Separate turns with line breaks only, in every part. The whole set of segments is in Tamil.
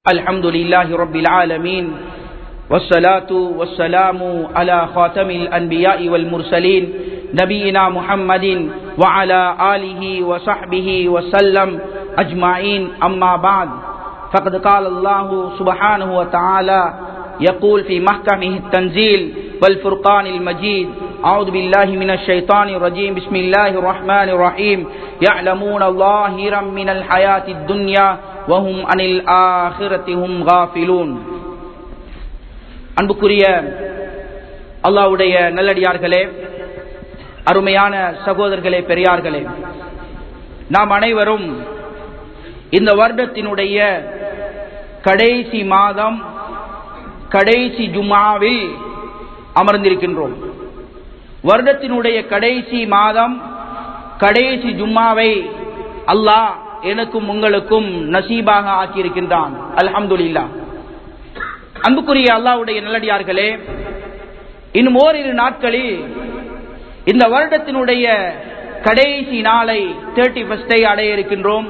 الحمد لله رب العالمين والصلاة والسلام على خاتم الأنبياء والمرسلين نبينا محمد وعلى آله وصحبه وسلم أجمعين أما بعد فقد قال الله سبحانه وتعالى يقول في محكمه التنزيل والفرقان المجيد أعوذ بالله من الشيطان الرجيم بسم الله الرحمن الرحيم يعلمون ظاهرا من الحياة الدنيا وهم عن الآخرة هم غافلون அன்புக்குரிய அல்லாவுடைய நல்லடியார்களே அருமையான சகோதரர்களே பெரியார்களே நாம் அனைவரும் இந்த வருடத்தினுடைய கடைசி மாதம் கடைசி ஜுமாவில் அமர்ந்திருக்கின்றோம் வருடத்தினுடைய கடைசி மாதம் கடைசி ஜும்மாவை அல்லாஹ் எனக்கும் உங்களுக்கும் நசீபாக ஆக்கியிருக்கின்றான் அல்ஹம்துலில்லா அன்புக்குரிய அல்லாவுடைய நல்லடியார்களே இன்னும் ஓரிரு நாட்களில் இந்த வருடத்தினுடைய கடைசி நாளை தேர்ட்டி ஃபர்ஸ்டை அடைய இருக்கின்றோம்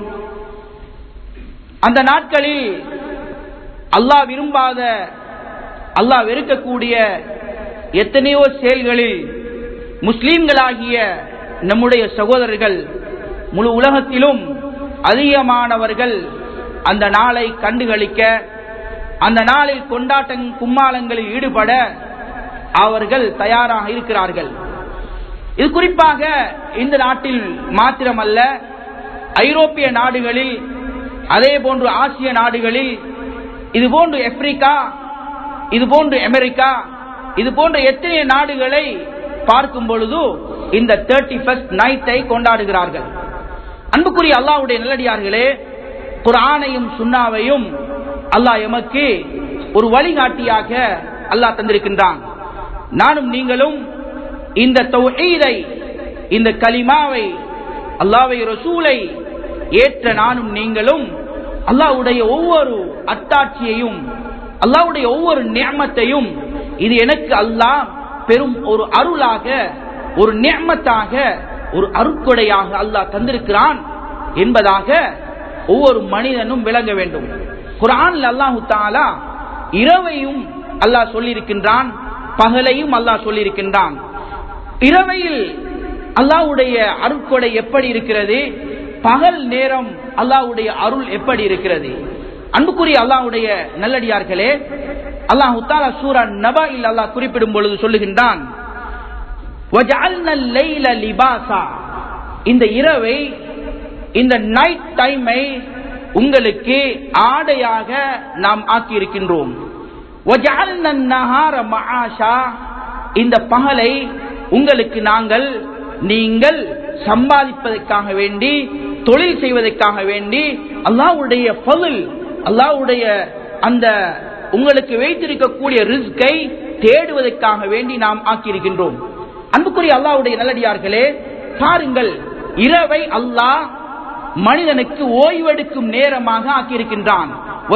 அந்த நாட்களில் அல்லாஹ் விரும்பாத அல்லாஹ் வெறுக்கக்கூடிய எத்தனையோ செயல்களில் முஸ்லீம்களாகிய நம்முடைய சகோதரர்கள் முழு உலகத்திலும் அதிகமானவர்கள் அந்த நாளை கண்டுகளிக்க அந்த நாளில் கொண்டாட்ட கும்மாளங்களில் ஈடுபட அவர்கள் தயாராக இருக்கிறார்கள் இது குறிப்பாக இந்த நாட்டில் மாத்திரமல்ல ஐரோப்பிய நாடுகளில் அதே போன்று ஆசிய நாடுகளில் இது போன்று ஆப்பிரிக்கா இது போன்று அமெரிக்கா இது போன்ற எத்தனை நாடுகளை பார்க்கும் பொழுது இந்த தேர்ட்டி ஃபர்ஸ்ட் நைட்டை கொண்டாடுகிறார்கள் அன்புக்குரிய அல்லாவுடைய நல்லடியார்களே குரானையும் சுண்ணாவையும் அல்லாஹ் எமக்கு ஒரு வழிகாட்டியாக அல்லாஹ் தந்திருக்கின்றான் நானும் நீங்களும் இந்த தொகைதை இந்த கலிமாவை அல்லாவை ரசூலை ஏற்ற நானும் நீங்களும் அல்லாவுடைய ஒவ்வொரு அத்தாட்சியையும் அல்லாவுடைய ஒவ்வொரு நியமத்தையும் இது எனக்கு அல்லாஹ் பெரும் ஒரு அருளாக ஒரு நியமத்தாக ஒரு அருட்கொடையாக அல்லாஹ் தந்திருக்கிறான் என்பதாக ஒவ்வொரு மனிதனும் விளங்க வேண்டும் குரான் அல்லாஹு தாலா இரவையும் அல்லாஹ் சொல்லியிருக்கின்றான் பகலையும் அல்லாஹ் சொல்லியிருக்கின்றான் இரவையில் அல்லாவுடைய அருட்கொடை எப்படி இருக்கிறது பகல் நேரம் அல்லாவுடைய அருள் எப்படி இருக்கிறது அன்புக்குரிய அல்லாவுடைய நல்லடியார்களே அல்லாஹு தாலா சூரா நபாயில் அல்லாஹ் குறிப்பிடும் பொழுது சொல்லுகின்றான் இந்த இரவை இந்த நைட் டைமை உங்களுக்கு ஆடையாக நாம் ஆக்கியிருக்கின்றோம் இந்த பகலை உங்களுக்கு நாங்கள் நீங்கள் சம்பாதிப்பதற்காக வேண்டி தொழில் செய்வதற்காக வேண்டி அல்லாவுடைய பகுல் அல்லாவுடைய அந்த உங்களுக்கு வைத்திருக்கக்கூடிய ரிஸ்கை தேடுவதற்காக வேண்டி நாம் ஆக்கியிருக்கின்றோம் அன்புக்குரிய அல்லாவுடைய நல்லடியார்களே பாருங்கள் இரவை அல்லாஹ் மனிதனுக்கு ஓய்வெடுக்கும் நேரமாக ஆக்கியிருக்கின்றான்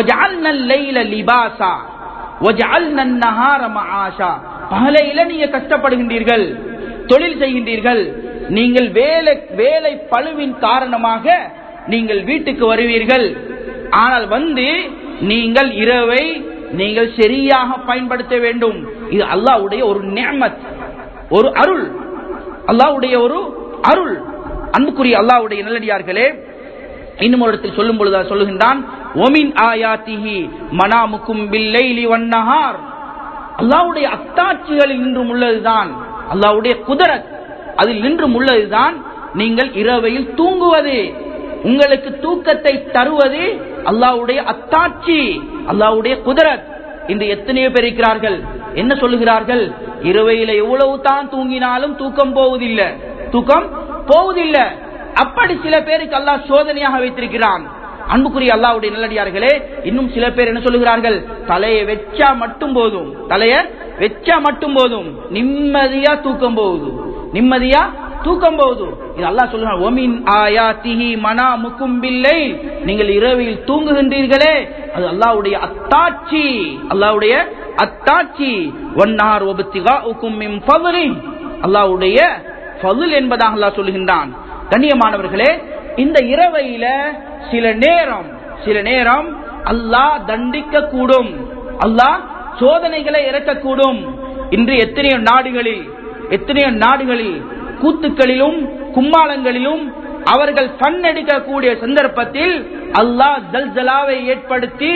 பகலையில நீங்க கஷ்டப்படுகின்றீர்கள் தொழில் செய்கின்றீர்கள் நீங்கள் வேலை வேலை பழுவின் காரணமாக நீங்கள் வீட்டுக்கு வருவீர்கள் ஆனால் வந்து நீங்கள் இரவை நீங்கள் சரியாக பயன்படுத்த வேண்டும் இது அல்லாவுடைய ஒரு நேமத் ஒரு அருள் அல்லாவுடைய ஒரு அருள் அன்புக்குரிய அல்லாவுடைய நல்லடியார்களே இன்னும் ஒரு இடத்தில் சொல்லும் பொழுது சொல்லுகின்றான் ஒமின் ஆயாத்திஹி மனாமுக்கும் பில்லைலி வன்னஹார் அல்லாவுடைய அத்தாட்சிகளில் இன்றும் உள்ளதுதான் அல்லாவுடைய குதிரத் அதில் நின்றும் உள்ளதுதான் நீங்கள் இரவையில் தூங்குவது உங்களுக்கு தூக்கத்தை தருவது அல்லாவுடைய அத்தாட்சி அல்லாவுடைய குதிரத் இன்று எத்தனையோ பேர் இருக்கிறார்கள் என்ன சொல்லுகிறார்கள் இரவையில எவ்வளவு தான் தூங்கினாலும் தூக்கம் போவதில்லை தூக்கம் போவதில்லை அப்படி சில பேருக்கு அல்லாஹ் சோதனையாக வைத்திருக்கிறான் அன்புக்குரிய அல்லாவுடைய நல்லடியார்களே இன்னும் சில பேர் என்ன சொல்லுகிறார்கள் தலையை வச்சா மட்டும் போதும் தலைய வச்சா மட்டும் போதும் நிம்மதியா தூக்கம் போகுது நிம்மதியா தூக்கம் போகுது இது அல்லாஹ் சொல்லுங்க ஒமின் ஆயாத்திஹி மனா முக்கும்பில்லை நீங்கள் இரவில் தூங்குகின்றீர்களே அது அல்லாஹ்வுடைய அத்தாட்சி அல்லாஹ்வுடைய அத்தாட்சி ஒன்னார் ஒபத்திகா உக்கும் மின் ஃபதுலி அல்லாஹ்வுடைய ஃபதுல் என்பதாக அல்லாஹ் சொல்லுகின்றான் கண்ணியமானவர்களே இந்த இரவையில சில நேரம் சில நேரம் அல்லாஹ் தண்டிக்க கூடும் அல்லாஹ் சோதனைகளை இறக்கக்கூடும் இன்று எத்தனையோ நாடுகளில் எத்தனையோ நாடுகளில் கூத்துக்களிலும் கும்மாளங்களிலும் அவர்கள் கண்ணெடுக்கக்கூடிய சந்தர்ப்பத்தில் அல்லாஹ் ஜல்ஜலாவை ஏற்படுத்தி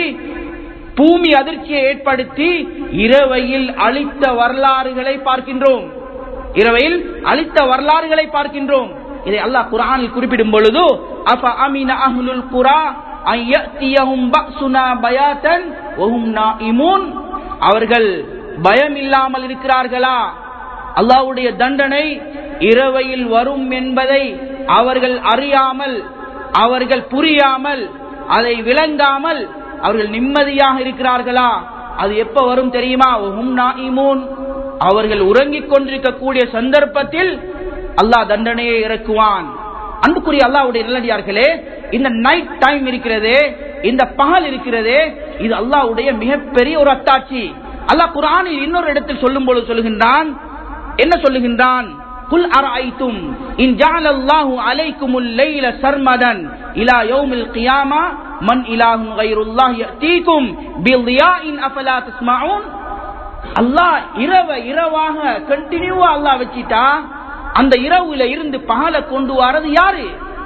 பூமி அதிர்ச்சியை ஏற்படுத்தி இரவையில் அழித்த வரலாறுகளை பார்க்கின்றோம் இரவையில் அழித்த வரலாறுகளை பார்க்கின்றோம் இதை அல்லாஹ் குரானில் குறிப்பிடும் பொழுது அஃப அமின அஹ்லுல் குரா ஐயத்தியஹும் பக்சுனா பயாத்தன் வஹும் நாஇமூன் அவர்கள் பயம் இல்லாமல் இருக்கிறார்களா அல்லாஹ்வுடைய தண்டனை இரவையில் வரும் என்பதை அவர்கள் அறியாமல் அவர்கள் புரியாமல் அதை விளங்காமல் அவர்கள் நிம்மதியாக இருக்கிறார்களா அது எப்ப வரும் தெரியுமா வஹும் நாஇமூன் அவர்கள் உறங்கிக் கொண்டிருக்கக்கூடிய சந்தர்ப்பத்தில் அல்லாஹ் தண்டனையை இறக்குவான் அன்புக்குரிய அல்லாஹ்வுடைய நல்லடியார்களே இந்த நைட் டைம் இருக்கிறதே இந்த பகல் இருக்கிறதே இது அல்லாஹ்வுடைய மிகப்பெரிய ஒரு அத்தாட்சி அல்லாஹ் குர்ஆனில் இன்னொரு இடத்தில் சொல்லும் பொழுது சொல்லுகின்றான் என்ன சொல்லுகின்றான் குல் அரஐத்தும் இன் ஜஅலல்லாஹு அலைக்குமுல் லைல சர்மதன் இலா யௌமில் கியாமா மன் இலாஹுன் கைருல்லாஹ் யஅதீக்கும் பில்தியாஇன் அஃபலா தஸ்மஊன் அல்லாஹ் இரவ இரவாக கண்டினியூவா அல்லாஹ் வச்சிட்டா அந்த இரவுல இருந்து பகலை கொண்டு வரது யாரு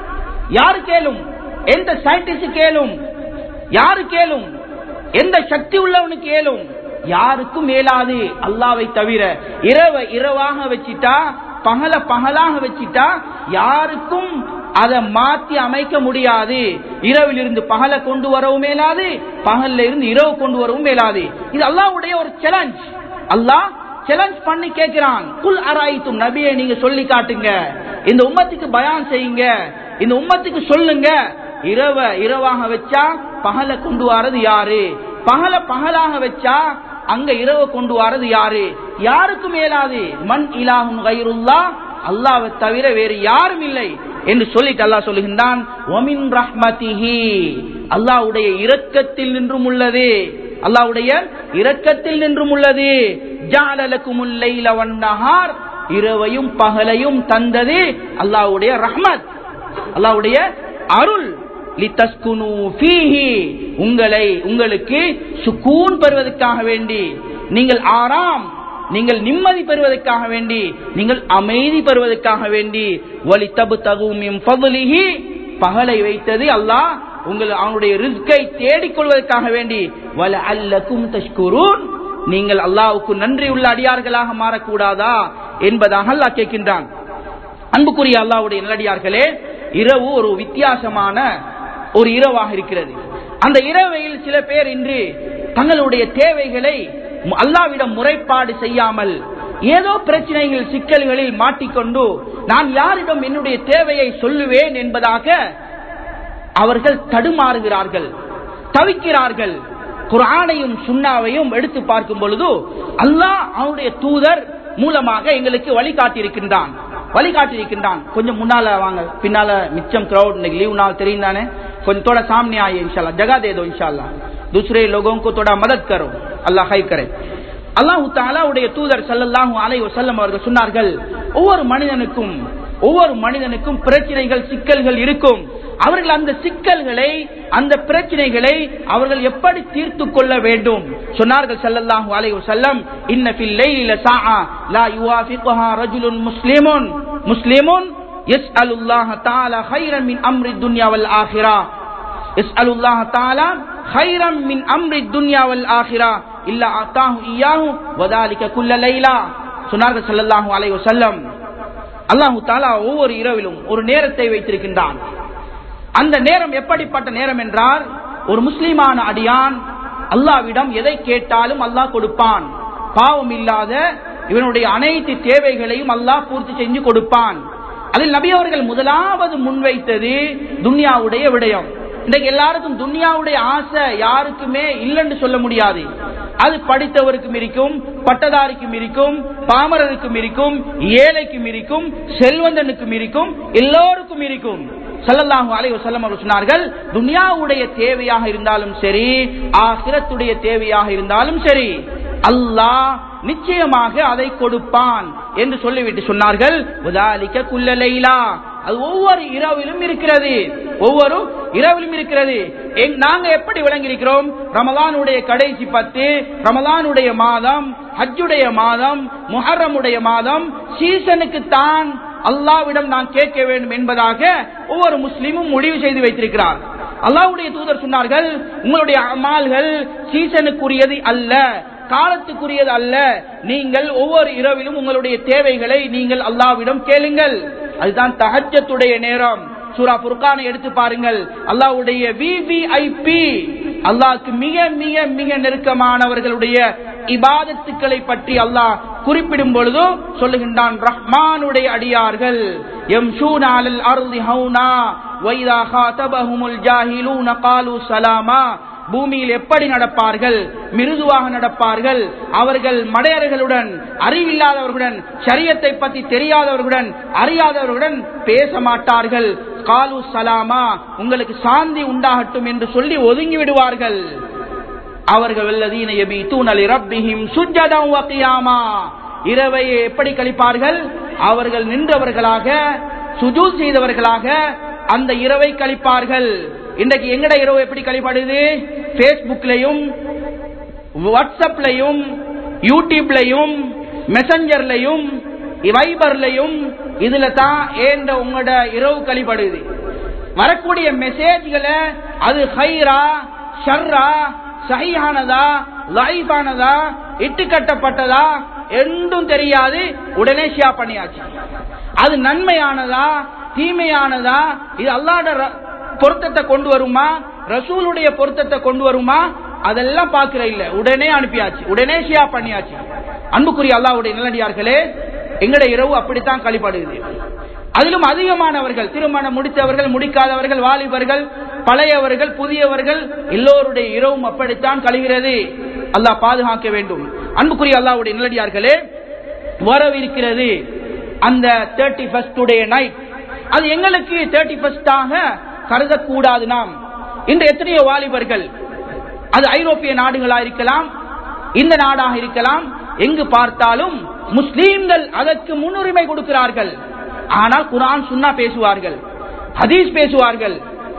யாரு கேளும் எந்த சயின்டிஸ்ட் கேளும் யாரு கேளும் எந்த சக்தி உள்ளவனுக்கு கேளும் யாருக்கும் மேலாது அல்லாவை தவிர இரவ இரவாக வச்சிட்டா பகல பகலாக வச்சிட்டா யாருக்கும் அதை மாத்தி அமைக்க முடியாது இரவில் இருந்து பகலை கொண்டு வரவும் மேலாது பகல்ல இருந்து இரவு கொண்டு வரவும் மேலாது இது அல்லாவுடைய ஒரு சேலஞ்ச் அல்லாஹ் சேலஞ்ச் பண்ணி கேட்கிறான் குல் அராய்த்தும் நபியை நீங்க சொல்லி காட்டுங்க இந்த உம்மத்துக்கு பயான் செய்யுங்க இந்த உம்மத்துக்கு சொல்லுங்க இரவ இரவாக வச்சா பகலை கொண்டு வரது யாரு பகல பகலாக வச்சா அங்க இரவு கொண்டு வரது யாரு யாருக்கும் மேலாது மண் இலாகும் கைருல்லா அல்லாவை தவிர வேறு யாரும் இல்லை என்று சொல்லிட்டு அல்லாஹ் சொல்லுகின்றான் ஒமின் ரஹ்மதிஹி அல்லாஹ்வுடைய இரக்கத்தில் நின்றும் உள்ளது அல்லாஹ்வுடைய இரக்கத்தில் நின்றும் உள்ளது ஜாலலக்குமுல் லைல வன்னஹார் இரவையும் பகலையும் தந்தது அல்லாஹ்வுடைய ரஹ்மத் அல்லாஹ்வுடைய அருள் லிதஸ்குனு ஃபீஹி உங்களை உங்களுக்கு சுக்கூன் பெறுவதற்காக வேண்டி நீங்கள் ஆறாம் நீங்கள் நிம்மதி பெறுவதற்காக வேண்டி நீங்கள் அமைதி பெறுவதற்காக வேண்டி வலி தபு தகுமியும் ஃபதுலிஹி பகலை வைத்தது அல்லாஹ் உங்கள் அவனுடைய ரிஸ்கை தேடிக்கொள்வதற்காக வேண்டி வல அல்லக்கும் தஷ்குரூன் நீங்கள் அல்லாஹ்வுக்கு நன்றி உள்ள அடியார்களாக மாறக்கூடாதா என்பதாக அல்லாஹ் கேட்கின்றான் அன்புக்குரிய அல்லாஹ்வுடைய நல்லடியார்களே இரவு ஒரு வித்தியாசமான ஒரு இரவாக இருக்கிறது அந்த இரவையில் சில பேர் இன்று தங்களுடைய தேவைகளை அல்லாவிடம் முறைப்பாடு செய்யாமல் ஏதோ பிரச்சனைகள் சிக்கல்களில் மாட்டிக்கொண்டு நான் யாரிடம் என்னுடைய தேவையை சொல்லுவேன் என்பதாக அவர்கள் தடுமாறுகிறார்கள் தவிக்கிறார்கள் குரானையும் சுண்ணாவையும் எடுத்து பார்க்கும் பொழுது அல்லாஹ் அவனுடைய தூதர் மூலமாக எங்களுக்கு வழிகாட்டியிருக்கின்றான் வழிகாட்டியிருக்கின்றான் கொஞ்சம் முன்னால வாங்க பின்னால மிச்சம் கிரௌட் இன்னைக்கு லீவ் नाल தெரியும் தானே கொஞ்சம் थोड़ा सामने आइए इंशाल्लाह जगह दे दो इंशाल्लाह दूसरे लोगों को थोड़ा मदद करो अल्लाह खैर करे அல்லாஹு தாலாவுடைய தூதர் சல்லல்லாஹு அலைஹி வஸல்லம் அவர்கள் சொன்னார்கள் ஒவ்வொரு மனிதனுக்கும் ஒவ்வொரு மனிதனுக்கும் பிரச்சனைகள் சிக்கல்கள் இருக்கும் அவர்கள் அந்த சிக்கல்களை அந்த பிரச்சனைகளை அவர்கள் எப்படி தீர்த்து கொள்ள வேண்டும் சொன்னார்கள் ஸல்லல்லாஹு அலைஹி வஸல்லம் இன்ன ஃபில் லைல சாஆ லா யுவாஃபிகுஹா ரஜுலுன் முஸ்லிமுன் முஸ்லிமுன் யஸ்அலுல்லாஹ தஆலா கைரன் மின் அம்ரி துன்யா வல் ஆখিরা யஸ்அலுல்லாஹ தஆலா கைரன் மின் அம்ரி துன்யா வல் ஆখিরা இல்ல அத்தாஹு இயாஹு வதாலிக குல்ல லைலா சொன்னார்கள் ஸல்லல்லாஹு அலைஹி வஸல்லம் அல்லாஹு தாலா ஒவ்வொரு இரவிலும் ஒரு நேரத்தை வைத்திருக்கின்றான் அந்த நேரம் எப்படிப்பட்ட நேரம் என்றால் ஒரு முஸ்லிமான அடியான் அல்லாவிடம் எதை கேட்டாலும் அல்லாஹ் கொடுப்பான் பாவம் இல்லாத இவனுடைய அனைத்து தேவைகளையும் அல்லாஹ் பூர்த்தி செஞ்சு கொடுப்பான் அதில் நபி அவர்கள் முதலாவது முன்வைத்தது துன்யாவுடைய விடயம் இன்றைக்கு எல்லாருக்கும் துன்யாவுடைய ஆசை யாருக்குமே இல்லைன்னு சொல்ல முடியாது அது படித்தவருக்கும் இருக்கும் பட்டதாரிக்கும் இருக்கும் பாமரருக்கும் இருக்கும் ஏழைக்கும் இருக்கும் செல்வந்தனுக்கும் இருக்கும் எல்லோருக்கும் இருக்கும் சல்லல்லாஹு அலைஹி வஸல்லம் அவர்கள் சொன்னார்கள் துன்யாவுடைய தேவையாக இருந்தாலும் சரி ஆகிரத்துடைய தேவையாக இருந்தாலும் சரி அல்லாஹ் நிச்சயமாக அதை கொடுப்பான் என்று சொல்லிவிட்டு சொன்னார்கள் உதாலிக்க குல்ல லைலா அது ஒவ்வொரு இரவிலும் இருக்கிறது ஒவ்வொரு இரவிலும் இருக்கிறது எங்- நாங்க எப்படி விளங்கியிருக்கிறோம் ரமலானுடைய கடைசி பத்து ரமலானுடைய மாதம் ஹஜ்ஜுடைய மாதம் முஹர்ரமுடைய மாதம் சீசனுக்கு தான் அல்லாவிடம் நான் கேட்க வேண்டும் என்பதாக ஒவ்வொரு முஸ்லீமும் முடிவு செய்து வைத்திருக்கிறார் அல்லாஹ்வுடைய தூதர் சொன்னார்கள் உங்களுடைய அமால்கள் சீசனுக்குரியது அல்ல காலத்துக்குரியது அல்ல நீங்கள் ஒவ்வொரு இரவிலும் உங்களுடைய தேவைகளை நீங்கள் அல்லாவிடம் கேளுங்கள் அதுதான் தஹஜத்துடைய நேரம் சூரா புர்கானை எடுத்து பாருங்கள் அல்லாஹ்வுடைய விவிஐபி அல்லாஹ்க்கு மிக மிக மிக நெருக்கமானவர்களுடைய இபாதத்துக்களை பற்றி அல்லாஹ் குறிப்பிடும் பொழுது சொல்லுகின்றான் ரஹ்மானுடைய அடியார்கள் يمشون على الأرض هونا وإذا خاطبهم الجاهلون قالوا سلاما பூமியில் எப்படி நடப்பார்கள் மிருதுவாக நடப்பார்கள் அவர்கள் மடையர்களுடன் அறிவில்லாதவர்களுடன் சரியத்தை பற்றி தெரியாதவர்களுடன் அறியாதவர்களுடன் பேச மாட்டார்கள் காலு சலாமா உங்களுக்கு சாந்தி உண்டாகட்டும் என்று சொல்லி ஒதுங்கி விடுவார்கள் அவர்கள் வல்லதீன யபீதூன லிரப்பிஹிம் சுஜ்ஜதன் வ கியாமா இரவை எப்படி கழிப்பார்கள் அவர்கள் நின்றவர்களாக சுஜூத் செய்தவர்களாக அந்த இரவை கழிப்பார்கள் இன்றைக்கு எங்கட இரவு எப்படி கழிப்படுது பேஸ்புக்லையும் வாட்ஸ்அப்லையும் யூடியூப்லையும் மெசஞ்சர்லையும் வைபர்லையும் இதுல தான் ஏண்ட உங்களோட இரவு கழிப்படுது வரக்கூடிய மெசேஜ்களை அது ஹைரா ஷர்ரா சஹியானதா லைஃபானதா இட்டு கட்டப்பட்டதா என்றும் தெரியாது உடனே ஷியா பண்ணியாச்சு அது நன்மையானதா தீமையானதா இது அல்லாட ர- பொருத்தத்தை கொண்டு வருமா ரசூலுடைய பொருத்தத்தை கொண்டு வருமா அதெல்லாம் பார்க்கிற இல்ல உடனே அனுப்பியாச்சு உடனே ஷியா பண்ணியாச்சு அன்புக்குரிய அல்லாவுடைய நல்லடியார்களே எங்கட இரவு அப்படித்தான் கழிப்படுகிறது அதிலும் அதிகமானவர்கள் திருமணம் முடித்தவர்கள் முடிக்காதவர்கள் வாலிபர்கள் பழையவர்கள் புதியவர்கள் எல்லோருடைய இரவும் அப்படித்தான் கழிகிறது அல்லாஹ் பாதுகாக்க வேண்டும் அன்புக்குரிய அல்லாவுடைய நல்லடியார்களே வரவிருக்கிறது அந்த தேர்ட்டி ஃபர்ஸ்டுடைய நைட் அது எங்களுக்கு தேர்ட்டி ஃபர்ஸ்டாக கருதக்கூடாது நாம் இன்று எத்தனையோ வாலிபர்கள் அது ஐரோப்பிய நாடுகளா இருக்கலாம் இந்த நாடாக இருக்கலாம் எங்கு பார்த்தாலும் முஸ்லீம்கள் அதற்கு முன்னுரிமை கொடுக்கிறார்கள் ஆனால் குர்ஆன் சுன்னா பேசுவார்கள் ஹதீஸ் பேசுவார்கள்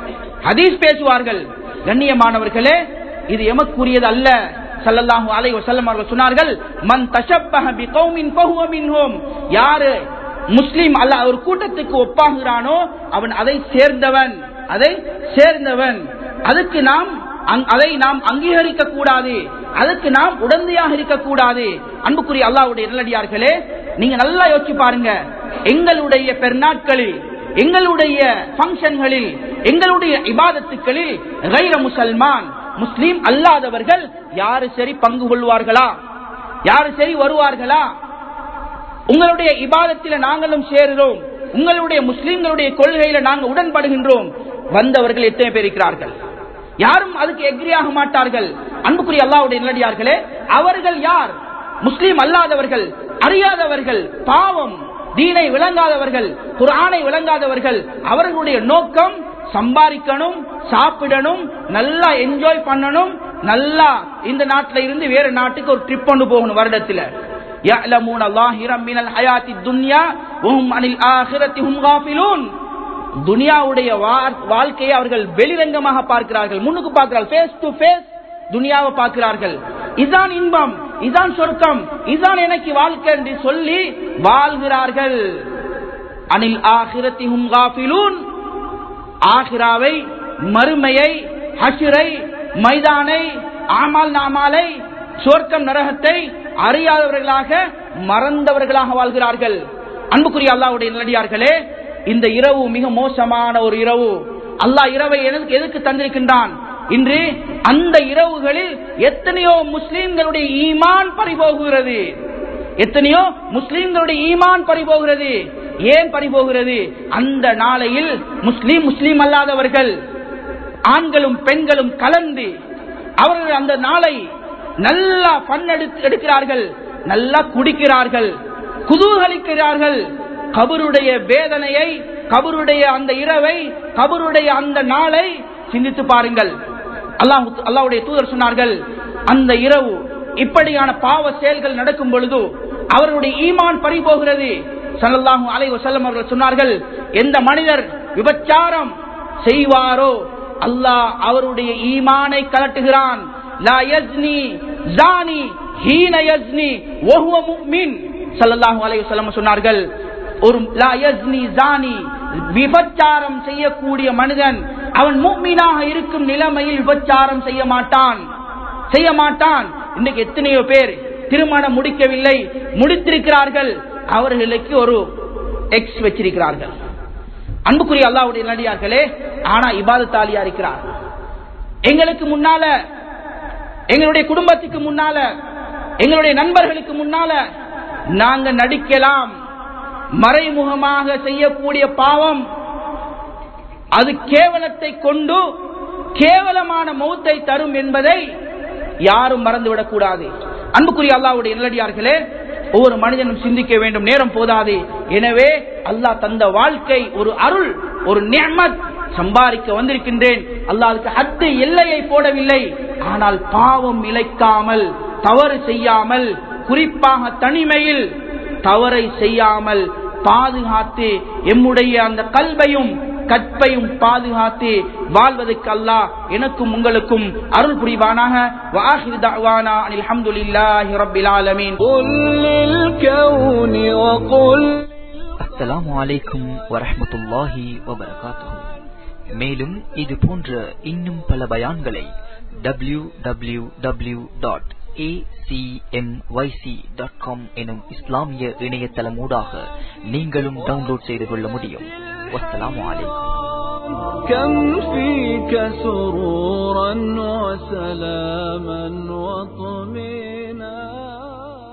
ஹதீஸ் பேசுவார்கள் கண்ணியமானவர்களே இது எமக்குரியது அல்ல ஸல்லல்லாஹு அலைஹி வஸல்லம் அவர்கள் சொன்னார்கள் மன் தஷப்பஹ பிகௌமின் ஃபஹுவ மின்ஹும் யாரு முஸ்லிம் அல்ல ஒரு கூட்டத்துக்கு ஒப்பாகிறானோ அவன் அதை சேர்ந்தவன் அதை சேர்ந்தவன் அதுக்கு நாம் அங்- அதை நாம் அங்கீகரிக்க கூடாது அதுக்கு நாம் உடந்தையாக இருக்கக்கூடாது அன்புக்குரிய அல்லாஹ்வுடைய நல்லடியார்களே நீங்க நல்லா யோசிச்சு பாருங்க எங்களுடைய பெருநாட்களில் எங்களுடைய பங்கன்களில் எங்களுடைய இபாதத்துக்களில் கைர முசல்மான் முஸ்லீம் அல்லாதவர்கள் யாரு சரி பங்கு கொள்வார்களா யாரு சரி வருவார்களா உங்களுடைய இபாதத்தில நாங்களும் சேருகிறோம் உங்களுடைய முஸ்லிம்களுடைய கொள்கையில நாங்கள் உடன்படுகின்றோம் வந்தவர்கள் எத்தனை பேர் இருக்கிறார்கள் யாரும் அதுக்கு எக்ரியாக மாட்டார்கள் அன்புக்குரிய அல்லாவுடைய நிலடியார்களே அவர்கள் யார் முஸ்லீம் அல்லாதவர்கள் அறியாதவர்கள் பாவம் தீனை விளங்காதவர்கள் குர்ஆனை விளங்காதவர்கள் அவர்களுடைய நோக்கம் சம்பாதிக்கணும் சாப்பிடணும் நல்லா என்ஜாய் பண்ணணும் நல்லா இந்த நாட்டில இருந்து வேற நாட்டுக்கு ஒரு ட்ரிப் கொண்டு போகணும் வருடத்துல يعلمون ظاهرا من الحياة الدنيا وهم عن الآخرة هم غافلون துனியாவுடைய வா- வாழ்க்கையை அவர்கள் வெளிரங்கமாக பார்க்கிறார்கள் முன்னுக்கு பார்க்கிறார்கள் ஃபேஸ் டு ஃபேஸ் துனியாவை பார்க்கிறார்கள் இதான் இன்பம் இதான் சொர்க்கம் இதான் எனக்கு வாழ்க்கை என்று சொல்லி வாழ்கிறார்கள் அனில் ஆகிரத்திஹும் காஃபிலூன் ஆகிராவை மறுமையை ஹஷரை மைதானை ஆமால் நாமாலை சொர்க்கம் நரகத்தை அறியாதவர்களாக மறந்தவர்களாக வாழ்கிறார்கள் அன்புக்குரிய அல்லாஹ்வுடைய நல்லடியார்களே இந்த இரவு மிக மோசமான ஒரு இரவு அல்லாஹ் இரவை எதற்கு எதுக்கு தந்திருக்கின்றான் இன்று அந்த இரவுகளில் எத்தனையோ முஸ்லிம்களுடைய ஈமான் பறிபோகுகிறது எத்தனையோ முஸ்லிம்களுடைய ஈமான் பறிபோகிறது ஏன் பறிபோகிறது அந்த நாளையில் முஸ்லீம் முஸ்லீம் அல்லாதவர்கள் ஆண்களும் பெண்களும் கலந்து அவர்கள் அந்த நாளை நல்லா பண் எடுக்கிறார்கள் நல்லா குடிக்கிறார்கள் குதூகலிக்கிறார்கள் கபருடைய வேதனையை கபருடைய அந்த இரவை கபருடைய அந்த நாளை சிந்தித்து பாருங்கள் அல்லாஹ் அல்லாவுடைய தூதர் சொன்னார்கள் அந்த இரவு இப்படியான பாவ செயல்கள் நடக்கும் பொழுது அவர்களுடைய ஈமான் பறிபோகிறது ஸல்லல்லாஹு அலைஹி வஸல்லம் அவர்கள் சொன்னார்கள் எந்த மனிதர் விபச்சாரம் செய்வாரோ அல்லாஹ் அவருடைய ஈமானை கலட்டுகிறான் லா யஸ்னி ஜானி ஹீன யஸ்னி வஹுவ முஃமின் ஸல்லல்லாஹு அலைஹி வஸல்லம் சொன்னார்கள் ஒரு லா யஸ்னி ஜானி விபச்சாரம் செய்யக்கூடிய மனிதன் அவன் முக்மீனாக இருக்கும் நிலைமையில் விபச்சாரம் செய்ய மாட்டான் செய்ய மாட்டான் இன்னைக்கு எத்தனையோ பேர் திருமணம் முடிக்கவில்லை முடித்திருக்கிறார்கள் அவர்களுக்கு ஒரு எக்ஸ் வச்சிருக்கிறார்கள் அன்புக்குரிய அல்லாவுடைய நடிகார்களே ஆனா இபாதத்தாலியா இருக்கிறார் எங்களுக்கு முன்னால எங்களுடைய குடும்பத்துக்கு முன்னால எங்களுடைய நண்பர்களுக்கு முன்னால நாங்க நடிக்கலாம் மறைமுகமாக செய்யக்கூடிய பாவம் அது கேவலத்தை கொண்டு கேவலமான மௌத்தை தரும் என்பதை யாரும் மறந்துவிடக் கூடாது அன்புக்குரிய அல்லாவுடைய நல்லடியார்களே ஒவ்வொரு மனிதனும் சிந்திக்க வேண்டும் நேரம் போதாது எனவே அல்லாஹ் தந்த வாழ்க்கை ஒரு அருள் ஒரு நியமத் சம்பாதிக்க வந்திருக்கின்றேன் அல்லாஹ் அதுக்கு ஹத்து எல்லையை போடவில்லை ஆனால் பாவம் இழைக்காமல் தவறு செய்யாமல் குறிப்பாக தனிமையில் தவறை செய்யாமல் பாதுகாத்து எம்முடைய அந்த கல்வையும் கற்பையும் பாதுகாத்து வாழ்வதற்கு அல்லாஹ் எனக்கும் உங்களுக்கும் அருள் புரிவானாக வாஹிர் தஅவானா அனில் ஹம்துலில்லாஹி ரப்பில் ஆலமீன்
قل للكون وقل
அஸ்ஸலாமு அலைக்கும் வரஹ்மத்துல்லாஹி வபரகாத்துஹு மேலும் இது போன்ற இன்னும் பல பயான்களை W W W dot dot com எனும் இஸ்லாமிய இணையதளமூடாக நீங்களும் டவுன்லோட் செய்து கொள்ள முடியும் வஸ்ஸலாமு அலைக்கும்
كم فيك سرورا وسلاما وطمئنا